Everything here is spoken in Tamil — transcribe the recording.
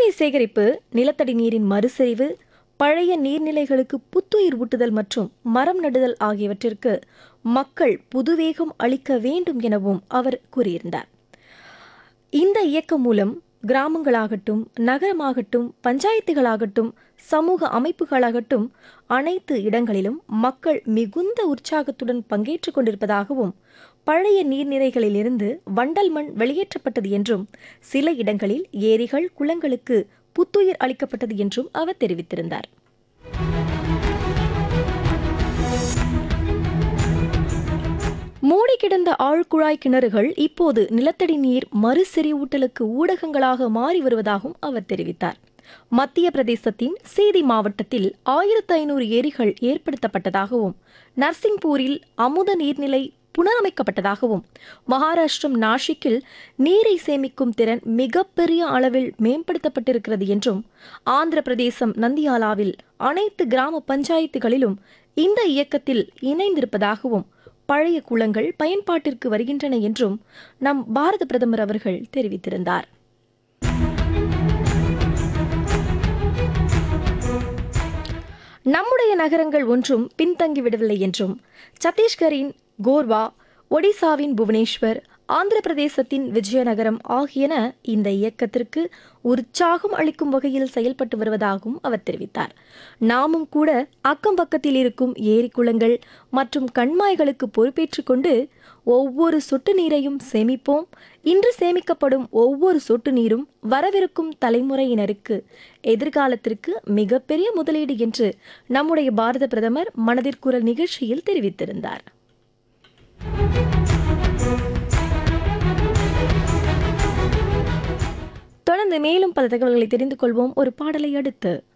மழைநீர் சேகரிப்பு நிலத்தடி நீரின் மறுசெறிவு பழைய நீர்நிலைகளுக்கு புத்துயிர் ஊட்டுதல் மற்றும் மரம் நடுதல் ஆகியவற்றிற்கு மக்கள் புதுவேகம் அளிக்க வேண்டும் எனவும் அவர் கூறியிருந்தார் இந்த இயக்கம் மூலம் கிராமங்களாகட்டும் நகரமாகட்டும் பஞ்சாயத்துகளாகட்டும் சமூக அமைப்புகளாகட்டும் அனைத்து இடங்களிலும் மக்கள் மிகுந்த உற்சாகத்துடன் பங்கேற்றுக் கொண்டிருப்பதாகவும் பழைய நீர்நிலைகளிலிருந்து வண்டல் மண் வெளியேற்றப்பட்டது என்றும் சில இடங்களில் ஏரிகள் குளங்களுக்கு புத்துயிர் அளிக்கப்பட்டது என்றும் அவர் தெரிவித்திருந்தார் மூடி கிடந்த ஆழ்குழாய் கிணறுகள் இப்போது நிலத்தடி நீர் மறுசெறிவூட்டலுக்கு ஊடகங்களாக மாறி வருவதாகவும் அவர் தெரிவித்தார் மத்திய பிரதேசத்தின் சேதி மாவட்டத்தில் ஆயிரத்து ஐநூறு ஏரிகள் ஏற்படுத்தப்பட்டதாகவும் நர்சிங்பூரில் அமுத நீர்நிலை புனரமைக்கப்பட்டதாகவும் மகாராஷ்டிரம் நாஷிக்கில் நீரை சேமிக்கும் திறன் மிகப்பெரிய அளவில் மேம்படுத்தப்பட்டிருக்கிறது என்றும் ஆந்திர பிரதேசம் நந்தியாலாவில் அனைத்து கிராம பஞ்சாயத்துகளிலும் இந்த இயக்கத்தில் இணைந்திருப்பதாகவும் பழைய குளங்கள் பயன்பாட்டிற்கு வருகின்றன என்றும் நம் பாரத பிரதமர் அவர்கள் தெரிவித்திருந்தார் நம்முடைய நகரங்கள் ஒன்றும் பின்தங்கிவிடவில்லை என்றும் சத்தீஸ்கரின் கோர்வா ஒடிசாவின் புவனேஸ்வர் ஆந்திர பிரதேசத்தின் விஜயநகரம் ஆகியன இந்த இயக்கத்திற்கு உற்சாகம் அளிக்கும் வகையில் செயல்பட்டு வருவதாகவும் அவர் தெரிவித்தார் நாமும் கூட அக்கம் பக்கத்தில் இருக்கும் ஏரி குளங்கள் மற்றும் கண்மாய்களுக்கு பொறுப்பேற்றுக் கொண்டு ஒவ்வொரு சொட்டு நீரையும் சேமிப்போம் இன்று சேமிக்கப்படும் ஒவ்வொரு சொட்டு நீரும் வரவிருக்கும் தலைமுறையினருக்கு எதிர்காலத்திற்கு மிகப்பெரிய முதலீடு என்று நம்முடைய பாரத பிரதமர் மனதிற்குரல் நிகழ்ச்சியில் தெரிவித்திருந்தார் தொடர்ந்து மேலும் பல தகவல்களை தெரிந்து கொள்வோம் ஒரு பாடலை அடுத்து